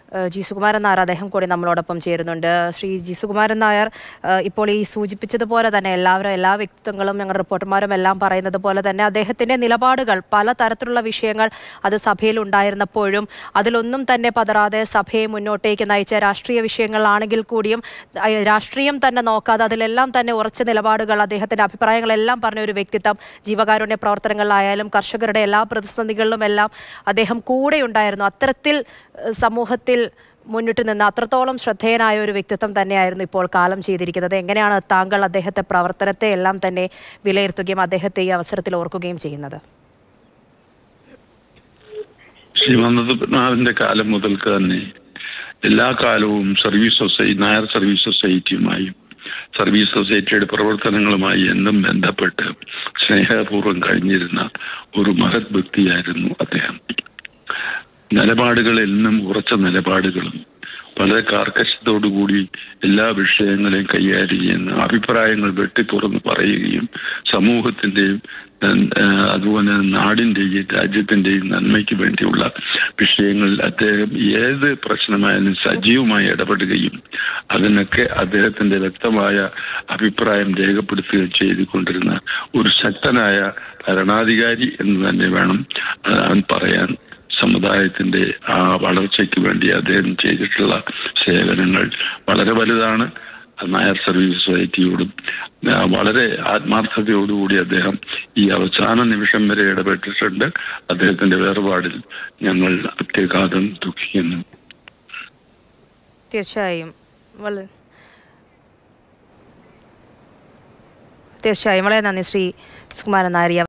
ഏഹ് G Sukumaran Nair അദ്ദേഹം കൂടി നമ്മളോടൊപ്പം ചേരുന്നുണ്ട് ശ്രീ ജി സുകുമാരൻ നായർ ഏഹ് ഇപ്പോൾ ഈ സൂചിപ്പിച്ചതുപോലെ തന്നെ എല്ലാവരും എല്ലാ വ്യക്തിത്വങ്ങളും ഞങ്ങളുടെ റിപ്പോർട്ടർമാരും എല്ലാം പറയുന്നത് പോലെ തന്നെ അദ്ദേഹത്തിന്റെ നിലപാടുകൾ പല തരത്തിലുള്ള വിഷയങ്ങൾ അത് സഭയിൽ ഉണ്ടായിരുന്നപ്പോഴും അതിലൊന്നും തന്നെ പതറാതെ സഭയെ മുന്നോട്ടേക്ക് നയിച്ച രാഷ്ട്രീയ വിഷയങ്ങളാണെങ്കിൽ കൂടിയും അഹ് രാഷ്ട്രീയം തന്നെ നോക്കാതെ അതിലെല്ലാം തന്നെ ഉറച്ച നിലപാടുകൾ അദ്ദേഹത്തിന്റെ അഭിപ്രായങ്ങളെല്ലാം പറഞ്ഞ ഒരു വ്യക്തിത്വം ജീവകാരുണ്യ പ്രവർത്തനങ്ങളിലായാലും കർഷകരുടെ എല്ലാ പ്രതിസന്ധികളിലും എല്ലാം അദ്ദേഹം കൂടെ ഉണ്ടായിരുന്നു അത്തരത്തിൽ ഏഹ് സമൂഹത്തിൽ മുന്നിട്ട് നിന്ന് അത്രത്തോളം ശ്രദ്ധേയനായ ഒരു വ്യക്തിത്വം തന്നെയായിരുന്നു ഇപ്പോൾ കാലം ചെയ്തിരിക്കുന്നത് എങ്ങനെയാണ് താങ്കൾ അദ്ദേഹത്തെ പ്രവർത്തനത്തെ എല്ലാം തന്നെ വിലയിരുത്തുകയും അദ്ദേഹത്തെ ഈ അവസരത്തിൽ ഓർക്കുകയും ചെയ്യുന്നത് ശ്രീമന്തനാഥിന്റെ കാലം മുതൽക്ക് തന്നെ എല്ലാ കാലവും സർവീസ് സൊസൈറ്റി നായർ സർവീസ് സൊസൈറ്റിയുമായും സർവീസ് സൊസൈറ്റിയുടെ പ്രവർത്തനങ്ങളുമായി എന്നും ബന്ധപ്പെട്ട് സ്നേഹപൂർവ്വം കഴിഞ്ഞിരുന്ന ഒരു മഹത് വ്യക്തിയായിരുന്നു അദ്ദേഹം നിലപാടുകൾ എന്നും ഉറച്ച നിലപാടുകളും വളരെ കാർക്കശത്തോടുകൂടി എല്ലാ വിഷയങ്ങളെയും കൈകാര്യം ചെയ്യുന്ന അഭിപ്രായങ്ങൾ വെട്ടി തുറന്ന് പറയുകയും സമൂഹത്തിന്റെയും നൻ- ആ, അതുപോലെ നാടിന്റെയും രാജ്യത്തിന്റെയും നന്മയ്ക്ക് വേണ്ടിയുള്ള വിഷയങ്ങളിൽ അദ്ദേഹം ഏത് പ്രശ്നമായാലും സജീവമായി ഇടപെടുകയും അതിനൊക്കെ അദ്ദേഹത്തിന്റെ വ്യക്തമായ അഭിപ്രായം രേഖപ്പെടുത്തുകയും ചെയ്തുകൊണ്ടിരുന്ന ഒരു ശക്തനായ ഭരണാധികാരി എന്ന് തന്നെ വേണം ആ, പറയാൻ സമുദായത്തിന്റെ ആ വളർച്ചയ്ക്ക് വേണ്ടി അദ്ദേഹം ചെയ്തിട്ടുള്ള സേവനങ്ങൾ വളരെ വലുതാണ് നായർ സർവീസ് സൊസൈറ്റിയോടും ആ, വളരെ ആത്മാർത്ഥതയോടുകൂടി അദ്ദേഹം ഈ അവസാന നിമിഷം വരെ ഇടപെട്ടിട്ടുണ്ട് അദ്ദേഹത്തിന്റെ വേർപാടിൽ ഞങ്ങൾ അത്യഘാതം ദുഃഖിക്കുന്നു തീർച്ചയായും വളരെ തീർച്ചയായും വളരെ നന്ദി ശ്രീ സുകുമാരൻ നായർ ഈ